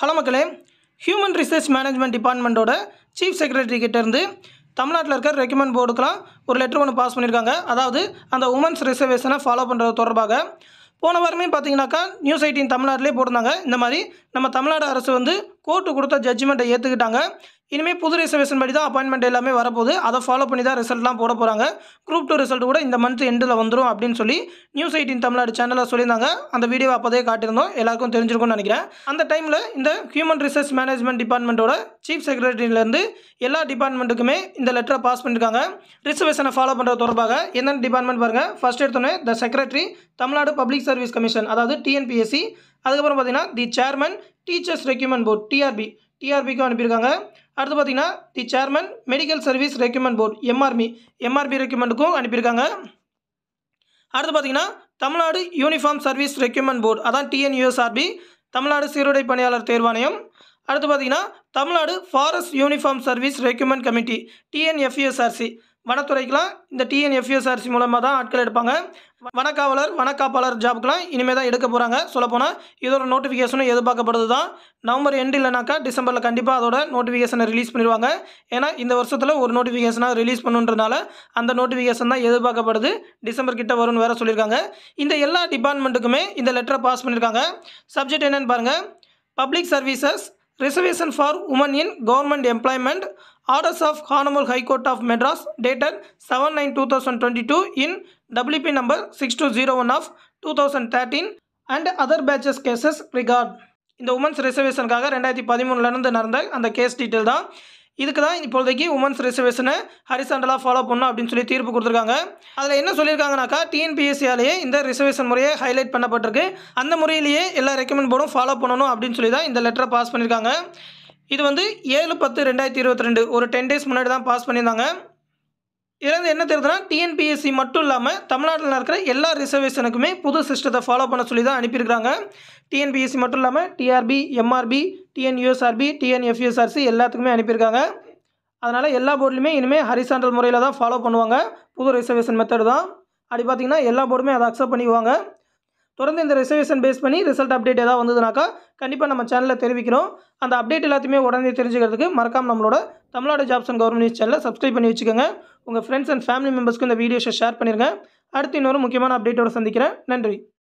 hello மக்களே human research management டிபார்ட்மெண்ட்டோட chief secretary கிட்டேருந்து தமிழ்நாட்டில் இருக்க ரெக்கமெண்ட் போர்டுக்கெலாம் ஒரு லெட்டர் ஒன்று பாஸ் பண்ணியிருக்காங்க அதாவது அந்த உமன்ஸ் ரிசர்வேஷனை ஃபாலோ பண்ணுறது தொடர்பாக போன வாரமே பார்த்தீங்கன்னாக்கா நியூஸ் எயிட்டின் தமிழ்நாட்டிலே போட்டிருந்தாங்க இந்த மாதிரி நம்ம தமிழ்நாடு அரசு வந்து கோர்ட்டு கொடுத்த ஜட்ஜ்மெண்ட்டை ஏற்றுக்கிட்டாங்க இனிமேல் புது ரிசர்வேஷன் படி தான் அப்பாயின்மெண்ட் எல்லாமே வரப்போகுது அதை ஃபாலோ பண்ணி தான் ரிசல்ட்லாம் போட போகிறாங்க குரூப் டூ ரிசல்ட் கூட இந்த மந்த் எண்டில் வந்துடும் அப்படின்னு சொல்லி நியூஸ் எயிட்டின் தமிழ்நாடு சேனலில் சொல்லியிருந்தாங்க அந்த வீடியோ அப்போதே காட்டியிருந்தோம் எல்லாருக்கும் தெரிஞ்சிருக்கும்னு நினைக்கிறேன் அந்த டைமில் இந்த ஹியூமன் ரிசர்ச் மேனேஜ்மெண்ட் டிபார்ட்மெண்ட்டோட சீஃப் செக்ரட்டரியிலேருந்து எல்லா டிபார்ட்மெண்ட்டுக்குமே இந்த லெட்டரை பாஸ் பண்ணியிருக்காங்க ரிசர்வேஷனை ஃபாலோ பண்ணுறது தொடர்பாக என்னென்ன டிபார்ட்மெண்ட் பாருங்கள் ஃபர்ஸ்ட் எடுத்தோன்னே the secretary Tamil Nadu public service commission அதாவது டிஎன்பிஎஸ்சி அதுக்கப்புறம் பார்த்தீங்கன்னா the chairman teachers recruitment board TRB டிஆர்பிக்கும் அனுப்பியிருக்காங்க அடுத்து பார்த்தீங்கன்னா the chairman medical service recruitment board MRB MRB ரெக்யூமெண்ட்டுக்கும் அனுப்பியிருக்காங்க அடுத்து பார்த்தீங்கன்னா Tamil Nadu uniform service recruitment board அதான் டிஎன்யூஎஸ்ஆர்பி தமிழ்நாடு சீருடை பணியாளர் தேர்வாணையம் அடுத்து பார்த்தீங்கன்னா Tamil Nadu forest uniform service recruitment committee TNFUSRC வனத்துறைக்கெலாம் இந்த டிஎன்எஃப்யூஎஸ்ஆர்சி மூலமாக தான் ஆட்கள் எடுப்பாங்க வனக்காவலர் வனக்காப்பாளர் ஜாபுக்கெலாம் இனிமேல் தான் எடுக்க போகிறாங்க சொல்லப்போனால் இதோட நோட்டிஃபிகேஷனும் எதிர்பார்க்கப்படுது தான் நவம்பர் எண்டு இல்லைனாக்கா டிசம்பரில் கண்டிப்பாக அதோட நோட்டிஃபிகேஷனை ரிலீஸ் பண்ணிடுவாங்க ஏன்னா இந்த வருஷத்தில் ஒரு நோட்டிஃபிகேஷனாக ரிலீஸ் பண்ணுன்றனால அந்த நோட்டிஃபிகேஷன் தான் எதிர்பார்க்கப்படுது டிசம்பர் கிட்ட வரும்னு வேறு சொல்லியிருக்காங்க இந்த எல்லா டிபார்ட்மெண்ட்டுக்குமே இந்த லெட்டரை பாஸ் பண்ணியிருக்காங்க சப்ஜெக்ட் என்னென்னு பாருங்கள் public services reservation for women in government employment orders of honourable high court of Madras dated seven nine two thousand twenty two in WP number six two zero one of two thousand thirteen and other batches cases regard இந்த women's ரிசர்வேஷனுக்காக ரெண்டாயிரத்தி பதிமூணுலேருந்து நடந்த அந்த case detail தான் இதுக்கு தான் இப்போதைக்கு உமன்ஸ் ரிசர்வேஷனை ஹரிசாண்டலாக ஃபாலோ பண்ணணும் அப்படின்னு சொல்லி தீர்ப்பு கொடுத்துருக்காங்க அதில் என்ன சொல்லியிருக்காங்கனாக்கா டிஎன்பிஎஸ்சியாலேயே இந்த ரிசர்வேஷன் முறையை ஹைலைட் பண்ணப்பட்டிருக்கு அந்த முறையிலேயே எல்லா ரெக்கமெண்ட் போர்டும் ஃபாலோ பண்ணணும் அப்படின்னு சொல்லி தான் இந்த லெட்டரை பாஸ் பண்ணியிருக்காங்க இது வந்து ஏழு பத்து ரெண்டாயிரத்தி இருபத்தி ரெண்டு ஒரு டென் டேஸ் முன்னாடி தான் பாஸ் பண்ணியிருந்தாங்க இதுலேருந்து என்ன தெரியுதுன்னா டிஎன்பிஎஸ்சி மட்டும் இல்லாமல் தமிழ்நாட்டில் இருக்கிற எல்லா ரிசர்வேஷனுக்குமே புது சிஸ்டத்தை ஃபாலோ பண்ண சொல்லி தான் அனுப்பியிருக்காங்க டிஎன்பிஎஸ்சி மட்டும் இல்லாமல் டிஆர்பி எம்ஆர்பி டிஎன்யூஎஸ்ஆர்பி டிஎன்எஃப்யூஎஸ்ஆர்சி எல்லாத்துக்குமே அனுப்பியிருக்காங்க அதனால் எல்லா போர்ட்லையுமே இனிமேல் ஹரிசாண்டல் முறையில் தான் ஃபாலோ பண்ணுவாங்க புது ரிசர்வேஷன் மெத்தட் தான் அப்படி பார்த்தீங்கன்னா எல்லா போர்டுமே அதை அக்செப்ட் பண்ணிக்குவாங்க தொடர்ந்து இந்த ரிசர்வேஷன் பேஸ் பண்ணி ரிசல்ட் அப்டேட் ஏதாவது வந்ததுனாக்கா கண்டிப்பாக நம்ம சேனலில் தெரிவிக்கிறோம் அந்த அப்டேட் எல்லாத்தையுமே உடனே தெரிஞ்சுக்கிறதுக்கு மறக்காம நம்மளோட Tamil Nadu jobs and government news சேனலை சப்ஸ்கிரைப் பண்ணி வச்சுக்கோங்க உங்கள் ஃப்ரெண்ட்ஸ் அண்ட் ஃபேமிலி மெம்பர்ஸ்க்கு இந்த வீடியோஸை ஷேர் பண்ணிடுங்க அடுத்து இன்னொரு முக்கியமான அப்டேட்டோட சந்திக்கிறேன் நன்றி